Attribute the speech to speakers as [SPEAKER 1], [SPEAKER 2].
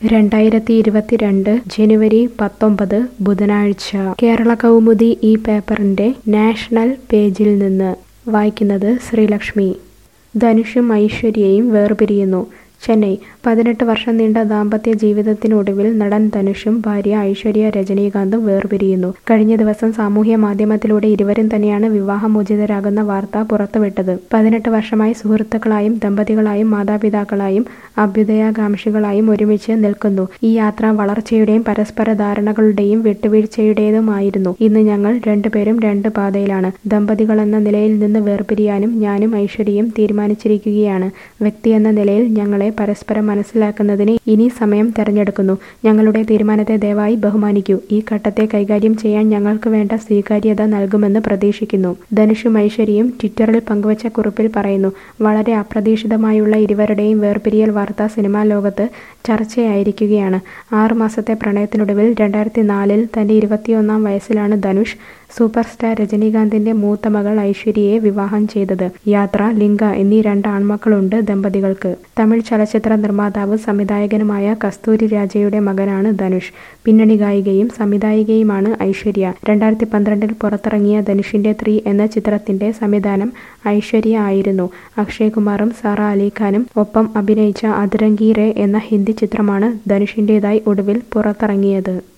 [SPEAKER 1] രണ്ടായിരത്തി ഇരുപത്തിരണ്ട് ജനുവരി പത്തൊമ്പത് ബുധനാഴ്ച കേരള കൗമുദി ഈ പേപ്പറിന്റെ നാഷണൽ പേജിൽ നിന്ന് വായിക്കുന്നത് ശ്രീലക്ഷ്മി ധനുഷും ഐശ്വര്യയും വേർപിരിയുന്നു ചെന്നൈ പതിനെട്ട് വർഷം നീണ്ട ദാമ്പത്യ ജീവിതത്തിനൊടുവിൽ നടൻ ധനുഷും ഭാര്യ ഐശ്വര്യ രജനീകാന്തും വേർപിരിയുന്നു കഴിഞ്ഞ ദിവസം സാമൂഹ്യ മാധ്യമത്തിലൂടെ ഇരുവരും തന്നെയാണ് വിവാഹമോചിതരാകുന്ന വാർത്ത പുറത്തുവിട്ടത് പതിനെട്ട് വർഷമായി സുഹൃത്തുക്കളായും ദമ്പതികളായും മാതാപിതാക്കളായും അഭ്യുദയാകാംക്ഷികളായും ഒരുമിച്ച് നിൽക്കുന്നു ഈ യാത്ര വളർച്ചയുടെയും പരസ്പര ധാരണകളുടെയും വിട്ടുവീഴ്ചയുടേതുമായിരുന്നു ഇന്ന് ഞങ്ങൾ രണ്ടുപേരും രണ്ട് പാതയിലാണ് ദമ്പതികളെന്ന നിലയിൽ നിന്ന് വേർപിരിയാനും ഞാനും ഐശ്വര്യയും തീരുമാനിച്ചിരിക്കുകയാണ് വ്യക്തിയെന്ന നിലയിൽ ഞങ്ങളെ പരസ്പരം മനസ്സിലാക്കുന്നതിന് ഇനി സമയം തെരഞ്ഞെടുക്കുന്നു ഞങ്ങളുടെ തീരുമാനത്തെ ദയവായി ബഹുമാനിക്കൂ ഈ ഘട്ടത്തെ കൈകാര്യം ചെയ്യാൻ ഞങ്ങൾക്ക് വേണ്ട സ്വീകാര്യത നൽകുമെന്ന് പ്രതീക്ഷിക്കുന്നു ധനുഷും ഐശ്വര്യയും ട്വിറ്ററിൽ പങ്കുവച്ച കുറിപ്പിൽ പറയുന്നു വളരെ അപ്രതീക്ഷിതമായുള്ള ഇരുവരുടെയും വേർപിരിയൽ വാർത്ത സിനിമാ ലോകത്ത് ചർച്ചയായിരിക്കുകയാണ് ആറു മാസത്തെ പ്രണയത്തിനൊടുവിൽ രണ്ടായിരത്തി നാലിൽ തന്റെ ഇരുപത്തിയൊന്നാം വയസ്സിലാണ് ധനുഷ് സൂപ്പർ സ്റ്റാർ രജനീകാന്തിന്റെ മൂത്ത മകൾ ഐശ്വര്യയെ വിവാഹം ചെയ്തത് യാത്ര ലിംഗ എന്നീ രണ്ട് ആൺമക്കളുണ്ട് ദമ്പതികൾക്ക് തമിഴ് ചലച്ചിത്ര നിർമ്മാതാവ് സംവിധായകനുമായ കസ്തൂരി രാജയുടെ മകനാണ് ധനുഷ് പിന്നണി ഗായികയും സംവിധായികയുമാണ് ഐശ്വര്യ രണ്ടായിരത്തി പന്ത്രണ്ടിൽ പുറത്തിറങ്ങിയ ധനുഷിന്റെ ത്രീ എന്ന ചിത്രത്തിന്റെ സംവിധാനം ഐശ്വര്യ ആയിരുന്നു അക്ഷയ് കുമാറും സാറ അലിഖാനും ഒപ്പം അഭിനയിച്ച അതിരംഗി റേ എന്ന ഹിന്ദി ചിത്രമാണ് ധനുഷിന്റേതായി ഒടുവിൽ പുറത്തിറങ്ങിയത്